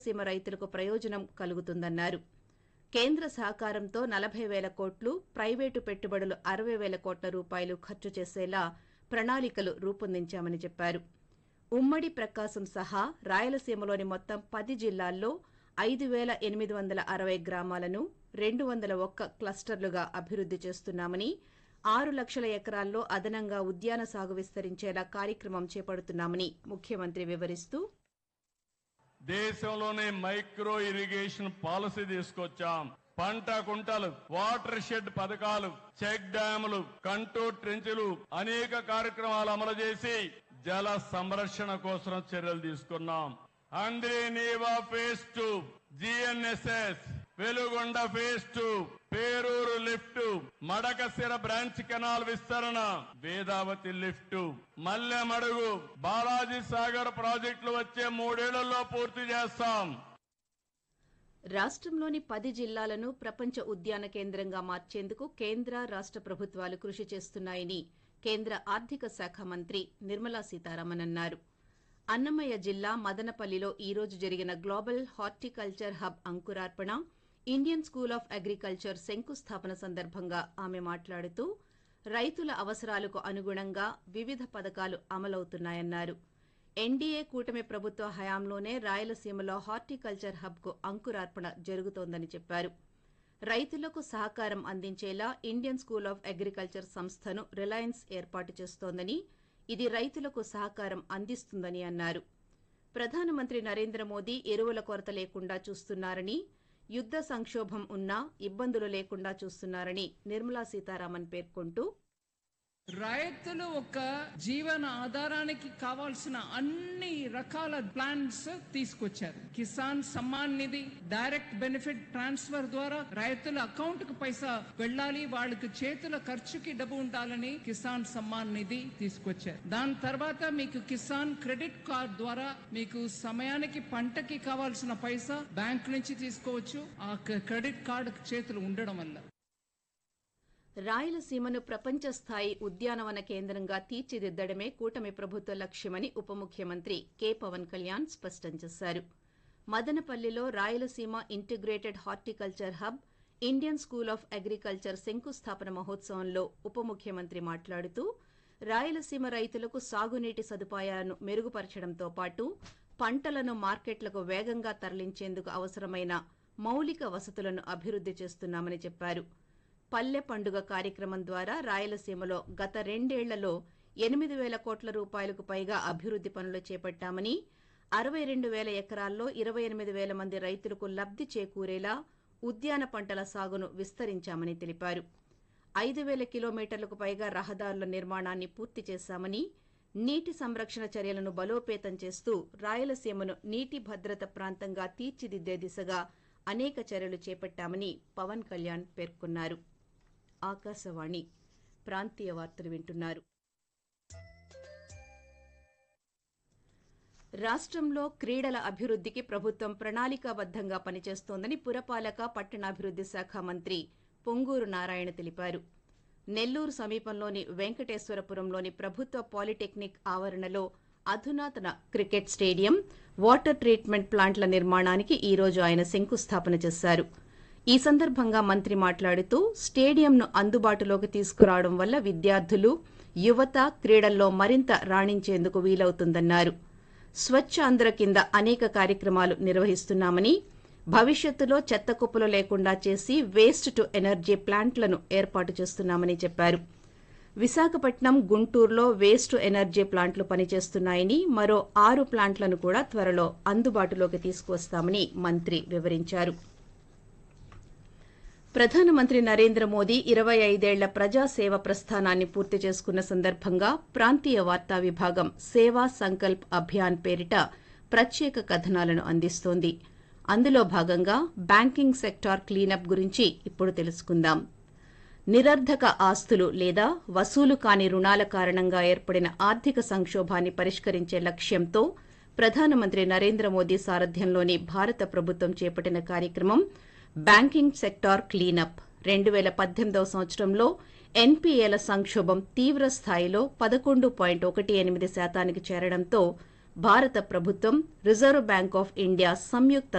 సీమ రైతులకు ప్రయోజనం కలుగుతుందన్నారు కేంద్ర సహకారంతో నలభై వేల కోట్లు ప్రైవేటు పెట్టుబడులు అరవై వేల కోట్ల రూపాయలు ఖర్చు చేసేలా ప్రణాళికలు రూపొందించామని చెప్పారు ఉమ్మడి ప్రకాశం సహా రాయలసీమలోని మొత్తం పది జిల్లాల్లో ఐదు వేల ఎనిమిది వందల అరవై గ్రామాలను రెండు వందల ఒక్క క్లస్టర్లుగా అభివృద్ధి చేస్తున్నామని ఆరు లక్షల ఎకరాల్లో అదనంగా ఉద్యాన సాగు విస్తరించేలా కార్యక్రమం చేపడుతున్నామని ముఖ్యమంత్రి వివరిస్తూ దేశంలోనే మైక్రో ఇరిగేషన్ పాలసీ తీసుకొచ్చాం పంట కుంటలు వాటర్ షెడ్ పథకాలు చెక్ డ్యాములు కంటూర్ ట్రెంచులు అనేక కార్యక్రమాలు అమలు చేసి జల సంరక్షణ కోసం చర్యలు తీసుకున్నాం Handri Neeva phase two GNSS Veligonda phase two Peruru lift Madakasira branch canal విస్తరణ వేదావతి లిఫ్ట్ మల్లెమడుగు బాలాజీ సాగర్ ప్రాజెక్టులు వచ్చే మూడేళ్లలో పూర్తి చేస్తాం రాష్ట్రంలోని పది జిల్లాలను ప్రపంచ ఉద్యాన కేంద్రంగా మార్చేందుకు కేంద్ర రాష్ట్ర ప్రభుత్వాలు కృషి చేస్తున్నాయని కేంద్ర ఆర్థిక శాఖ మంత్రి నిర్మలా సీతారామన్ అన్నారు అన్నమయ్య జిల్లా మదనపల్లిలో ఈ రోజు జరిగిన గ్లోబల్ హార్టికల్చర్ హబ్ అంకురార్పణ ఇండియన్ స్కూల్ ఆఫ్ అగ్రికల్చర్ శంకుస్థాపన సందర్భంగా ఆమె మాట్లాడుతూ రైతుల అవసరాలకు అనుగుణంగా వివిధ పథకాలు అమలవుతున్నాయన్నారు ఎన్డీఏ కూటమి ప్రభుత్వ హయాంలోనే రాయలసీమలో హార్టికల్చర్ హబ్కు అంకురార్పణ జరుగుతోందని చెప్పారు రైతులకు సహకారం అందించేలా ఇండియన్ స్కూల్ ఆఫ్ అగ్రికల్చర్ సంస్థను రిలయన్స్ ఏర్పాటు చేస్తోందని ఇది రైతులకు సహకారం అందిస్తుందని అన్నారు ప్రధానమంత్రి నరేంద్ర మోదీ ఎరువుల కొరత లేకుండా చూస్తున్నారని యుద్ద సంక్షోభం ఉన్నా ఇబ్బందులు లేకుండా చూస్తున్నారని నిర్మలా సీతారామన్ పేర్కొంటూ రైతులు ఒక జీవన ఆధారానికి కావాల్సిన అన్ని రకాల ప్లాన్స్ తీసుకొచ్చారు Kisan Samman Nidhi direct benefit transfer ద్వారా రైతుల అకౌంట్ కు పైసా వెళ్ళాలి వాళ్ళకి చేతుల ఖర్చుకి డబ్బు ఉండాలని కిసాన్ సమ్మాన్ నిధి తీసుకొచ్చారు దాని తర్వాత మీకు కిసాన్ క్రెడిట్ కార్డ్ ద్వారా మీకు సమయానికి పంటకి కావాల్సిన పైసా బ్యాంక్ నుంచి తీసుకోవచ్చు ఆ క్రెడిట్ కార్డు చేతులు ఉండడం వల్ల రాయలసీమను ప్రపంచ స్థాయి ఉద్యానవన కేంద్రంగా తీర్చిదిద్దడమే కూటమి ప్రభుత్వ లక్ష్యమని ఉప ముఖ్యమంత్రి కె పవన్ కళ్యాణ్ స్పష్టం చేశారు మదనపల్లిలో Rayalaseema integrated horticulture hub Indian school of agriculture శంకుస్థాపన మహోత్సవంలో ఉప ముఖ్యమంత్రి మాట్లాడుతూ రాయలసీమ రైతులకు సాగునీటి సదుపాయాలను మెరుగుపరచడంతో పాటు పంటలను మార్కెట్లకు వేగంగా తరలించేందుకు అవసరమైన మౌలిక వసతులను అభివృద్ధి చేస్తున్నామని చెప్పారు పల్లె పండుగ కార్యక్రమం ద్వారా రాయలసీమలో గత రెండేళ్లలో ఎనిమిది వేల కోట్ల రూపాయలకు పైగా అభివృద్ధి పనులు చేపట్టామని అరవై రెండు వేల ఎకరాల్లో ఇరవై ఎనిమిది వేల మంది రైతులకు లబ్ధి చేకూరేలా ఉద్యాన పంటల సాగును విస్తరించామని తెలిపారు ఐదు వేల కిలోమీటర్లకు పైగా రహదారుల నిర్మాణాన్ని పూర్తి చేశామని నీటి సంరక్షణ చర్యలను బలోపేతం చేస్తూ రాయలసీమను నీటి భద్రత ప్రాంతంగా తీర్చిదిద్దే దిశగా అనేక చర్యలు చేపట్టామని పవన్ కళ్యాణ్ పేర్కొన్నారు ఆకాశవాణి ప్రాంతీయ వార్తలు వింటున్నారు రాష్ట్రంలో క్రీడల అభివృద్ధికి ప్రభుత్వం ప్రణాళికాబద్దంగా పనిచేస్తోందని పురపాలక పట్టణాభివృద్ధి శాఖ మంత్రి పొంగూరు నారాయణ తెలిపారు నెల్లూరు సమీపంలోని వెంకటేశ్వరపురంలోని ప్రభుత్వ పాలిటెక్నిక్ ఆవరణలో అధునాతన క్రికెట్ స్టేడియం వాటర్ ట్రీట్మెంట్ ప్లాంట్ల నిర్మాణానికి ఈ రోజు ఆయన శంకుస్థాపన చేశారు ఈ సందర్భంగా మంత్రి మాట్లాడుతూ స్టేడియంను అందుబాటులోకి తీసుకురావడం వల్ల విద్యార్థులు యువత క్రీడల్లో మరింత రాణించేందుకు వీలవుతుందన్నారు స్వచ్ఛ ఆంధ్ర కింద అనేక కార్యక్రమాలు నిర్వహిస్తున్నామని భవిష్యత్తులో చెత్త కుప్పలు లేకుండా చేసి వేస్ట్ టు ఎనర్జీ ప్లాంట్లను ఏర్పాటు చేస్తున్నామని చెప్పారు విశాఖపట్నం గుంటూరులో వేస్ట్ ఎనర్జీ ప్లాంట్లు పనిచేస్తున్నాయని మరో ఆరు ప్లాంట్లను కూడా త్వరలో అందుబాటులోకి తీసుకువస్తామని మంత్రి వివరించారు ప్రధానమంత్రి నరేంద్ర మోదీ ఇరవై ఐదేళ్ల ప్రజాసేవ ప్రస్థానాన్ని పూర్తి చేసుకున్న సందర్భంగా ప్రాంతీయ వార్తా విభాగం సేవా సంకల్ప్ అభియాన్ పేరిట ప్రత్యేక కథనాలను అందిస్తోంది అందులో భాగంగా బ్యాంకింగ్ సెక్టార్ క్లీనప్ గురించి ఇప్పుడు తెలుసుకుందాం నిరర్ధక ఆస్తులు లేదా వసూలు కాని రుణాల కారణంగా ఏర్పడిన ఆర్థిక సంక్షోభాన్ని పరిష్కరించే లక్ష్యంతో ప్రధానమంత్రి నరేంద్ర మోదీ సారథ్యంలోని భారత ప్రభుత్వం చేపట్టిన కార్యక్రమం బ్యాంకింగ్ సెక్టార్ క్లీనప్ రెండు వేల పద్దెనిమిదవ సంవత్సరంలో ఎన్పీఏల సంక్షోభం తీవ్ర స్థాయిలో పదకొండు పాయింట్ ఒకటి ఎనిమిది శాతానికి చేరడంతో భారత ప్రభుత్వం reserve bank of India Samyukta